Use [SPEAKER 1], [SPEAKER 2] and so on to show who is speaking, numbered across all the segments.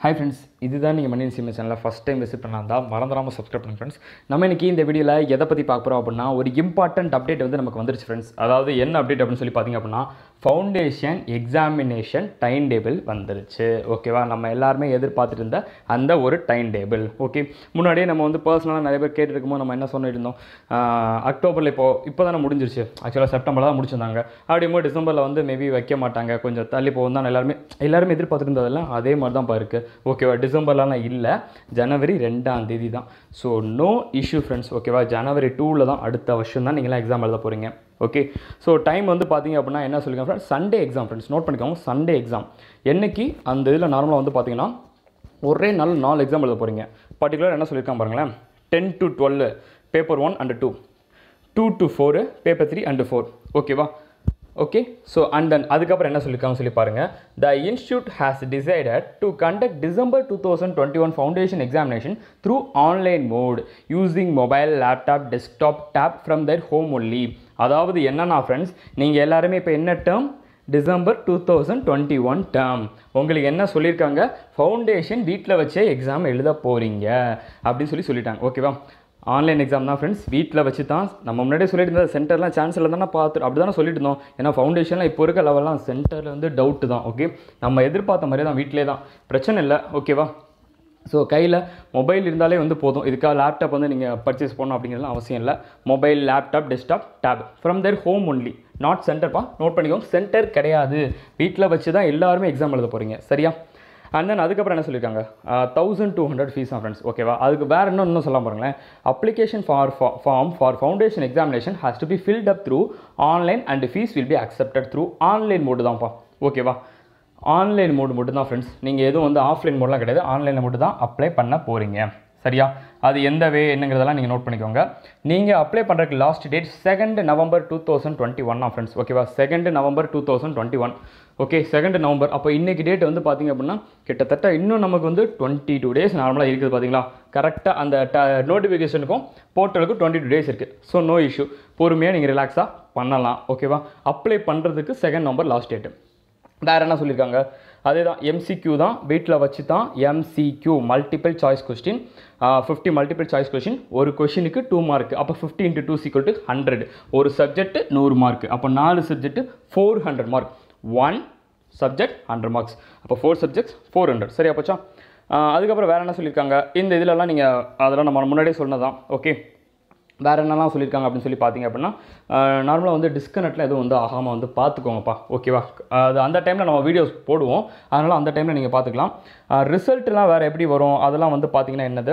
[SPEAKER 1] hi friends இதுதான் நீங்கள் மணி சிம்ம சேனலில் ஃபஸ்ட் டைம் விசிட் பண்ணால் தான் மறந்துடாமல் சப்ஸ்கிரைப் பண்ணுங்க ஃப்ரெண்ட்ஸ் நம்ம இன்னைக்கு இந்த வீடியோவில் எதை பற்றி பார்க்க போகிறோம் அப்படின்னா ஒரு இம்பார்ட்டன்ட் அப்டேட் வந்து நமக்கு வந்துருச்சு ஃப்ரெண்ட்ஸ் அதாவது என்ன அப்டேட் அப்படின்னு சொல்லி பார்த்தீங்க அப்படின்னா ஃபவுண்டேஷன் எக்ஸாமினேஷன் டைம் டேபிள் வந்துருச்சு ஓகேவா நம்ம எல்லாருமே எதிர்பார்த்துட்டு இருந்த அந்த ஒரு டைம் டேபிள் ஓகே முன்னாடியே நம்ம வந்து பர்சனலாக நிறைய பேர் கேட்டுருக்கும்போது நம்ம என்ன சொல்லிட்டு இருந்தோம் ஆஹ் அக்டோபரில் இப்போ இப்போ தானே முடிஞ்சிருச்சு ஆக்சுவலாக செப்டம்பரில் தான் முடிச்சிருந்தாங்க அப்படிங்கும்போது டிசம்பரில் வந்து மேபி வைக்க மாட்டாங்க கொஞ்சம் தள்ளி போகும் தான் எல்லாருமே எல்லாருமே எதிர்பார்த்துட்டு இருந்ததெல்லாம் அதே மாதிரி தான் இருக்குது ஓகேவா டிசம்பர்லாம் இல்லை ஜனவரி ரெண்டாம் தேதி தான் ஸோ நோ இஷ்யூ ஃப்ரெண்ட்ஸ் ஓகேவா ஜனவரி டூவில் தான் அடுத்த வருஷம் தான் நீங்களாம் எக்ஸாம் எழுத போகிறீங்க ஓகே ஸோ டைம் வந்து பார்த்தீங்க அப்படின்னா என்ன சொல்லுங்க friends Sunday exam friends note பண்ணிக்கோங்க சண்டே எக்ஸாம் என்னைக்கு அந்த இதில் நார்மலாக வந்து பார்த்தீங்கன்னா ஒரே நாள் நாலு எக்ஸாம் எழுத போகிறீங்க பர்டிகுலர் என்ன சொல்லியிருக்காங்க பாருங்களேன் ten to twelve paper one and two two to four paper three and four ஓகேவா ஓகே ஸோ அண்ட் தென் அதுக்கப்புறம் என்ன சொல்லியிருக்காங்க சொல்லி பாருங்கள் the institute has decided to conduct December two thousand twenty one foundation examination through online mode using mobile laptop desktop tab from their home only அதாவது என்னன்னா friends நீங்கள் எல்லாருமே இப்போ என்ன term December two thousand twenty one term உங்களுக்கு என்ன சொல்லியிருக்காங்க foundation வீட்டில் வச்சே எக்ஸாம் எழுத போகிறீங்க அப்படின்னு சொல்லி சொல்லிட்டாங்க ஓகேவா ஆன்லைன் எக்ஸாம் தான் ஃப்ரெண்ட்ஸ் வீட்டில் வச்சு தான் நம்ம முன்னாடியே சொல்லிட்டு இருந்த சென்டர்லாம் சான்ஸில் தானே பார்த்து அப்படி தானே சொல்லிட்டு இருந்தோம் ஏன்னா ஃபவுண்டேஷனில் இப்போ இருக்க லெவல்லாம் சென்டரில் வந்து டவுட்டு தான் ஓகே நம்ம எதிர்பார்த்த மாதிரியே தான் வீட்டிலே தான் பிரச்சனை இல்லை ஓகேவா ஸோ கையில் மொபைல் இருந்தாலே வந்து போதும் இதுக்காக லேப்டாப் வந்து நீங்கள் பர்ச்சேஸ் பண்ணணும் அப்படிங்கிறதுலாம் அவசியம் இல்லை mobile laptop desktop tab from their home only not சென்டர்ப்பா நோட் பண்ணிக்கோங்க சென்டர் கிடையாது வீட்டில் வச்சு தான் எல்லாருமே எக்ஸாம் எழுத போகிறீங்க சரியா அண்ட் தென் அதுக்கப்புறம் என்ன சொல்லியிருக்காங்க thousand two hundred fees on friends ஓகேவா அதுக்கு வேறு இன்னும் இன்னும் சொல்ல பாருங்களேன் application for form for foundation examination has to be filled up through online and fees will be accepted through online mode தான்ப்பா ஓகேவா ஆன்லைன் மோடு மட்டும் தான் ஃப்ரெண்ட்ஸ் நீங்கள் எதுவும் வந்து ஆஃப்லைன் மோட்லாம் கிடையாது ஆன்லைனில் மட்டும் தான் அப்ளை பண்ண போகிறீங்க சரியா அது எந்த வே என்னங்கிறதெல்லாம் நீங்கள் நோட் பண்ணிக்கோங்க நீங்கள் அப்ளை பண்ணுறதுக்கு last date second November two thousand twenty one friends ஓகேவா second November two thousand twenty one okay second November அப்போ இன்றைக்கி டேட் வந்து பார்த்தீங்க அப்படின்னா கிட்டத்தட்ட இன்னும் நமக்கு வந்து டுவெண்ட்டி டூ டேஸ் நார்மலாக இருக்குது பார்த்தீங்களா கரெக்டாக அந்த ட நோட்டிஃபிகேஷனுக்கும் போர்ட்டலுக்கும் டுவெண்ட்டி டூ டேஸ் இருக்குது ஸோ நோ இஷ்யூ பொறுமையாக நீங்கள் ரிலாக்ஸாக பண்ணலாம் ஓகேவா அப்ளை பண்ணுறதுக்கு செகண்ட் நவம்பர் லாஸ்ட் டேட்டு வேறு என்ன சொல்லியிருக்காங்க அதே தான் எம்சிக்யூ தான் வீட்டில் வச்சு தான் MCQ multiple choice question fifty multiple choice question ஒரு கொஷினுக்கு டூ மார்க் அப்போ fifty into two equal to hundred ஒரு சப்ஜெக்ட் நூறு மார்க் அப்போ நாலு subject four hundred mark one subject hundred marks அப்போ ஃபோர் சப்ஜெக்ட்ஸ் ஃபோர் ஹண்ட்ரட் சரியா போச்சா ஆஹ் அதுக்கப்புறம் வேறு என்ன சொல்லியிருக்காங்க இந்த இதிலலாம் நீங்கள் அதெல்லாம் நம்ம முன்னாடியே சொன்னதான் ஓகே வேறு என்னெல்லாம் சொல்லியிருக்காங்க அப்படின்னு சொல்லி பார்த்தீங்க அப்படின்னா நார்மலாக வந்து டிஸ்கனெக்டில் எதுவும் வந்து ஆகாமல் வந்து பார்த்துக்கோங்கப்பா ஓகேவா அது அந்த டைமில் நம்ம வீடியோஸ் போடுவோம் அதனால் அந்த டைமில் நீங்கள் பார்த்துக்கலாம் ரிசல்ட்லாம் வேறு எப்படி வரும் அதெல்லாம் வந்து பார்த்தீங்கன்னா என்னது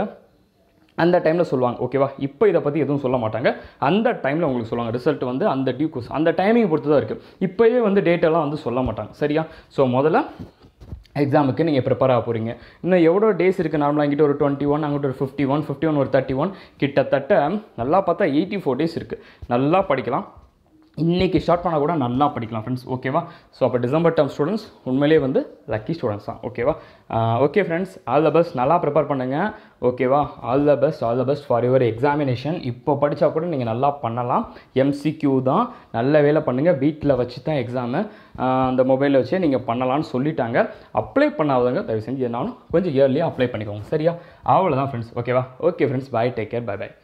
[SPEAKER 1] அந்த டைமில் சொல்லுவாங்க ஓகேவா இப்போ இதை பற்றி எதுவும் சொல்ல மாட்டாங்க அந்த டைமில் உங்களுக்கு சொல்லுவாங்க ரிசல்ட் வந்து அந்த டியூ அந்த டைமிங் பொறுத்து தான் இருக்குது இப்போயே வந்து டேட்டெல்லாம் வந்து சொல்ல மாட்டாங்க சரியா ஸோ முதல்ல எக்ஸாமுக்கு நீங்கள் ப்ரிப்பேர் ஆக போகிறீங்க இன்னும் எவ்வளோ டேஸ் இருக்குது நார்மலாக இங்கிட்ட ஒரு டுவெண்ட்டி ஒன் அங்கிட்ட ஒரு ஃபிஃப்டி ஒன் ஃபிஃப்டி ஒன் ஒரு தேர்ட்டி ஒன் கிட்டத்தட்ட நல்லா பார்த்தா எயிட்டி ஃபோர் டேஸ் இருக்குது நல்லா படிக்கலாம் இன்றைக்கி ஸ்டார்ட் பண்ணால் கூட நல்லா படிக்கலாம் ஃப்ரெண்ட்ஸ் ஓகேவா ஸோ அப்போ டிசம்பர் டேர்ம் ஸ்டூடெண்ட்ஸ் உண்மையிலே வந்து லக்கி ஸ்டூடெண்ட்ஸ் தான் ஓகேவா okay friends all the best நல்லா ப்ரிப்பேர் பண்ணுங்கள் ஓகேவா all the best all the best for your examination இப்போ படித்தா கூட நீங்கள் நல்லா பண்ணலாம் எம்சிக்யூ தான் நல்ல வேலை பண்ணுங்கள் வீட்டில் வச்சு தான் எக்ஸாமு அந்த மொபைலில் வச்சே நீங்கள் பண்ணலாம்னு சொல்லிட்டாங்க அப்ளை பண்ணாதவங்க தயவு செஞ்சு என்னாலும் கொஞ்சம் இயர்லியாக அப்ளை பண்ணிக்கோங்க சரியா அவ்வளோதான் ஃப்ரெண்ட்ஸ் ஓகேவா okay friends bye take care bye by